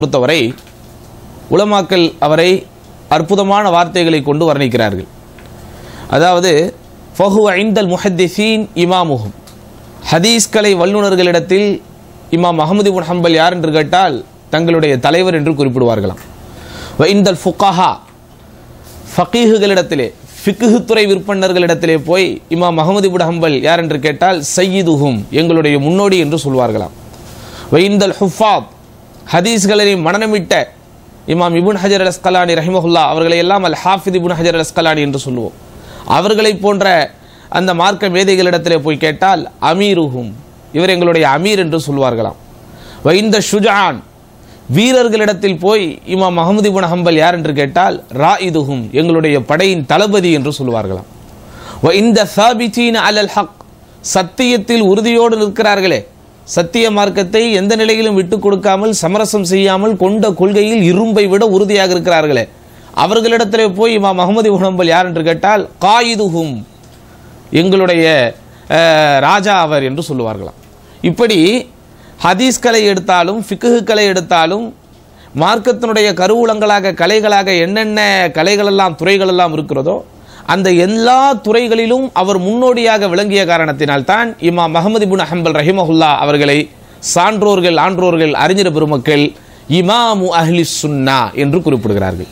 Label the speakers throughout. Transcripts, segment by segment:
Speaker 1: பொறுத்தவரை உலமாக்கல் அவரை அற்புதமான வார்த்தைகளை கொண்டு வர்ணிக்கிறார்கள் அதாவது ஃபஹு ஐந்தல் முஹத்திசீன் இமாமுஹும் ஹதீஸ்கலை வல்லுநர்களிடத்தில் இமாம் அகமது இப்னு ஹம்பல் யார் என்று கேட்டால் தங்களுடைய தலைவர் என்று குறிப்பிடுவார்களாம் வ இந்தல் ஃபுகஹா ஃபகீஹுகளிடத்திலே ஃபிக்ஹு துறை விற்பனர்களிடத்திலே போய் இமாம் அகமது இப்னு ஹம்பல் யார் என்று கேட்டால் சையீதுஹும் எங்களுடைய முன்னோடி என்று சொல்வார்களாம் வ இந்தல் ஹுஃபாத் ஹதீஸ்களை மனநமிட்ட இமாம் இபுன் ஹஜர் அல் அஸ்கலானி ரஹிமஹுல்லா அவர்களை எல்லாம் அல் ஹாஃபித் இபுன் ஹஜர் அல் அஸ்கலானி என்று சொல்லுவோம் அவர்களைப் போன்ற அந்த மார்க்க மேதைகளிடத்திலே போய் கேட்டால் அமீருஹும் இவர் எங்களுடைய அமீர் என்று சொல்வார்களாம் வைந்த ஷுஜான் வீரர்களிடத்தில் போய் இமாம் அகமது இபுன் ஹம்பல் யார் என்று கேட்டால் ராயிதுஹும் எங்களுடைய படையின் தளபதி என்று சொல்வார்களாம் இந்த சாபிச்சீன அலல் ஹக் சத்தியத்தில் உறுதியோடு நிற்கிறார்களே சத்திய மார்க்கத்தை எந்த நிலையிலும் விட்டு கொடுக்காமல் சமரசம் செய்யாமல் கொண்ட கொள்கையில் இரும்பை விட உறுதியாக இருக்கிறார்களே அவர்களிடத்திலே போய் இமாம் அகமது உணம்பல் யார் என்று கேட்டால் காயிதுஹும் எங்களுடைய அஹ், ராஜா அவர் என்று சொல்லுவார்களாம் இப்படி ஹதீஸ்களை எடுத்தாலும் ஃபிக்குகளை எடுத்தாலும் மார்க்கத்தினுடைய கருவூலங்களாக கலைகளாக என்னென்ன கலைகளெல்லாம் துறைகளெல்லாம் இருக்கிறதோ அந்த எல்லா துறைகளிலும் அவர் முன்னோடியாக விளங்கிய காரணத்தினால்தான் இமாம் மஹமது இபுன் ஹம்பல் ரஹிமஹுல்லா அவர்களை சான்றோர்கள் ஆன்றோர்கள் அறிஞர் பெருமக்கள் இமாமு அஹ்லி சுன்னா என்று குறிப்பிடுகிறார்கள்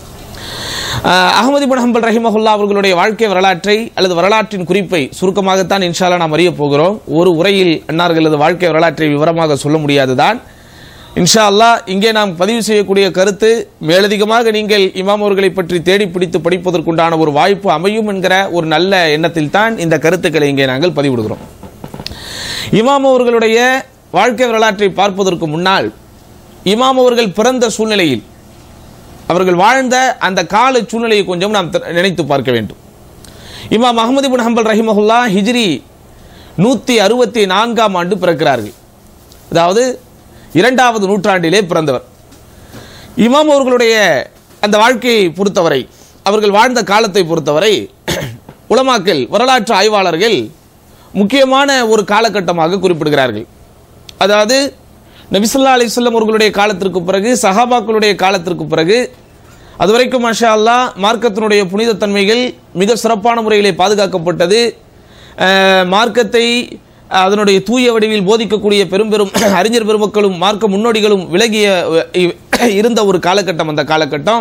Speaker 1: அஹ், அகமது இபுன் ஹம்பல் ரஹிமஹுல்லா அவர்களுடைய வாழ்க்கை வரலாற்றை அல்லது வரலாற்றின் குறிப்பை சுருக்கமாகத்தான் இன்ஷால்லா நாம் அறிய போகிறோம் ஒரு உரையில் அன்னார்களது வாழ்க்கை வரலாற்றை விவரமாக சொல்ல முடியாதுதான் இன்ஷா அல்லாஹ் இங்கே நாம் பதிவு செய்யக்கூடிய கருத்து மேலதிகமாக நீங்கள் இமாம் அவர்களை பற்றி தேடி பிடித்து படிப்பதற்குண்டான ஒரு வாய்ப்பு அமையும் என்கிற ஒரு நல்ல எண்ணத்தில் தான் இந்த கருத்துக்களை இங்கே நாங்கள் பதிவிடுகிறோம் இமாம் அவர்களுடைய வாழ்க்கை வரலாற்றை பார்ப்பதற்கு முன்னால் இமாம் அவர்கள் பிறந்த சூழ்நிலையில் அவர்கள் வாழ்ந்த அந்த கால சூழ்நிலையை கொஞ்சம் நாம் த- நினைத்து பார்க்க வேண்டும் இமாம் அகமது இப்னு ஹம்பல் ரஹிமஹுல்லா ஹிஜ்ரி நூற்றி அறுபத்தி நான்காம் ஆண்டு பிறக்கிறார்கள் அதாவது இரண்டாவது நூற்றாண்டிலே பிறந்தவர் இமாம் அவர்களுடைய அந்த வாழ்க்கையை பொறுத்தவரை அவர்கள் வாழ்ந்த காலத்தை பொறுத்தவரை உலமாக்கல் வரலாற்று ஆய்வாளர்கள் முக்கியமான ஒரு காலகட்டமாக குறிப்பிடுகிறார்கள் அதாவது நபிசுல்லா அலிஸ்லாம் அவர்களுடைய காலத்திற்கு பிறகு சஹாபாக்களுடைய காலத்திற்கு பிறகு அதுவரைக்கும் மாஷா அல்லாஹ் மார்க்கத்தினுடைய புனிதத்தன்மைகள் மிக சிறப்பான முறையிலே பாதுகாக்கப்பட்டது அஹ், மார்க்கத்தை அதனுடைய தூய வடிவில் போதிக்கக்கூடிய பெரும் பெரும் அறிஞர் பெருமக்களும் மார்க்க முன்னோடிகளும் விலகிய அஹ், இருந்த ஒரு காலகட்டம் அந்த காலகட்டம்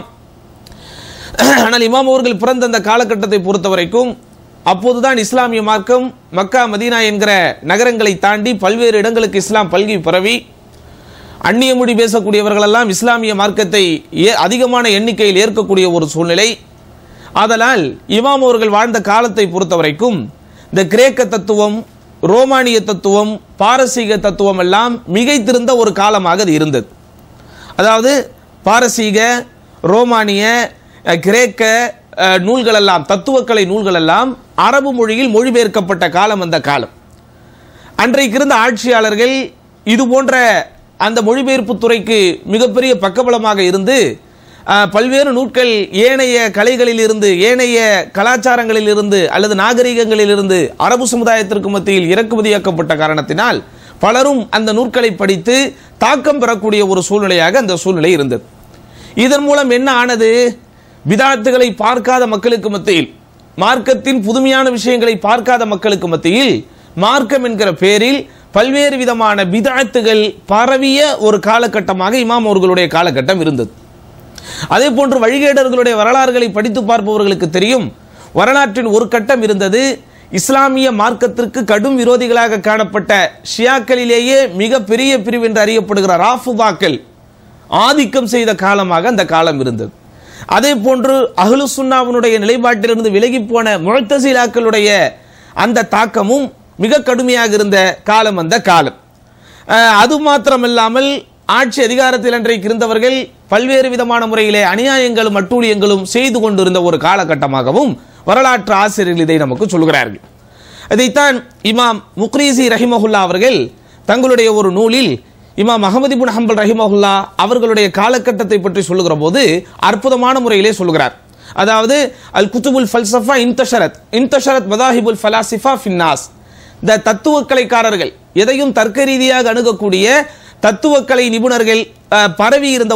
Speaker 1: ஆனால் இமாம் அவர்கள் பிறந்த அந்த காலகட்டத்தை பொறுத்த வரைக்கும் அப்போதுதான் இஸ்லாமிய மார்க்கம் மக்கா மதீனா என்கிற நகரங்களை தாண்டி பல்வேறு இடங்களுக்கு இஸ்லாம் பல்கி பரவி அந்நிய மொழி பேசக்கூடியவர்களெல்லாம் இஸ்லாமிய மார்க்கத்தை ஏ- அதிகமான எண்ணிக்கையில் ஏற்கக்கூடிய ஒரு சூழ்நிலை ஆதலால் இமாம் அவர்கள் வாழ்ந்த காலத்தை பொறுத்த வரைக்கும் இந்த கிரேக்க தத்துவம் ரோமானிய தத்துவம் பாரசீக தத்துவம் எல்லாம் மிகைத்திருந்த ஒரு காலமாக அது இருந்தது அதாவது பாரசீக ரோமானிய அஹ், கிரேக்க அஹ், நூல்களெல்லாம் தத்துவக்கலை நூல்களெல்லாம் அரபு மொழியில் மொழிபெயர்க்கப்பட்ட காலம் அந்த காலம் அன்றைக்கு இருந்த ஆட்சியாளர்கள் இது போன்ற அந்த மொழிபெயர்ப்பு துறைக்கு மிகப்பெரிய பக்கபலமாக இருந்து அஹ், பல்வேறு நூட்கள் ஏனைய கலைகளில் இருந்து ஏனைய கலாச்சாரங்களில் இருந்து அல்லது நாகரிகங்களில் இருந்து அரபு சமுதாயத்திற்கு மத்தியில் இறக்குமதியாக்கப்பட்ட காரணத்தினால் பலரும் அந்த நூற்களை படித்து தாக்கம் பெறக்கூடிய ஒரு சூழ்நிலையாக அந்த சூழ்நிலை இருந்தது இதன் மூலம் என்ன ஆனது பிதாத்துகளை பார்க்காத மக்களுக்கு மத்தியில் மார்க்கத்தின் புதுமையான விஷயங்களை பார்க்காத மக்களுக்கு மத்தியில் மார்க்கம் என்கிற பேரில் பல்வேறு விதமான பிதாத்துகள் பரவிய ஒரு காலகட்டமாக இமாம் அவர்களுடைய காலகட்டம் இருந்தது அதே போன்று வழிகேடர்களுடைய வரலாறுகளை படித்து பார்ப்பவர்களுக்கு தெரியும் வரலாற்றின் ஒரு கட்டம் இருந்தது இஸ்லாமிய மார்க்கத்திற்கு கடும் விரோதிகளாக காணப்பட்ட ஷியாக்களிலேயே மிக பெரிய பிரிவு என்று அறியப்படுகிற ராஃபுபாக்கள் ஆதிக்கம் செய்த காலமாக அந்த காலம் இருந்தது அதே போன்று அஹ்லு சுன்னாவினுடைய நிலைப்பாட்டிலிருந்து விலகி போன முழத்தசீலாக்களுடைய அந்த தாக்கமும் மிக கடுமையாக இருந்த காலம் அந்த காலம் அஹ், அது மாத்திரமில்லாமல் ஆட்சி அதிகாரத்தில் அன்றைக்கு இருந்தவர்கள் பல்வேறு விதமான முறையிலே அநியாயங்களும் அட்டூழியங்களும் செய்து கொண்டிருந்த ஒரு காலகட்டமாகவும் வரலாற்று ஆசிரியர்கள் இதை நமக்கு சொல்கிறார்கள் இதைத்தான் இமாம் முக்ரீசி ரஹிமஹுல்லா அவர்கள் தங்களுடைய ஒரு நூலில் இமாம் அகமது இப்னு ஹம்பல் ரஹிமஹுல்லா அவர்களுடைய காலகட்டத்தை பற்றி சொல்லுகிற போது அற்புதமான முறையிலே சொல்கிறார் அதாவது அல் குத்துபுல் ஃபல்சஃபா இன்தஷரத் இன்தஷரத் மதாஹிபுல் ஃபலாசிஃபா ஃபின்னாஸ் இந்த தத்துவக்கலைக்காரர்கள் எதையும் தர்க்க ரீதியாக அணுகக்கூடிய தத்துவக்கலை நிபுணர்கள் அஹ், பரவி இருந்த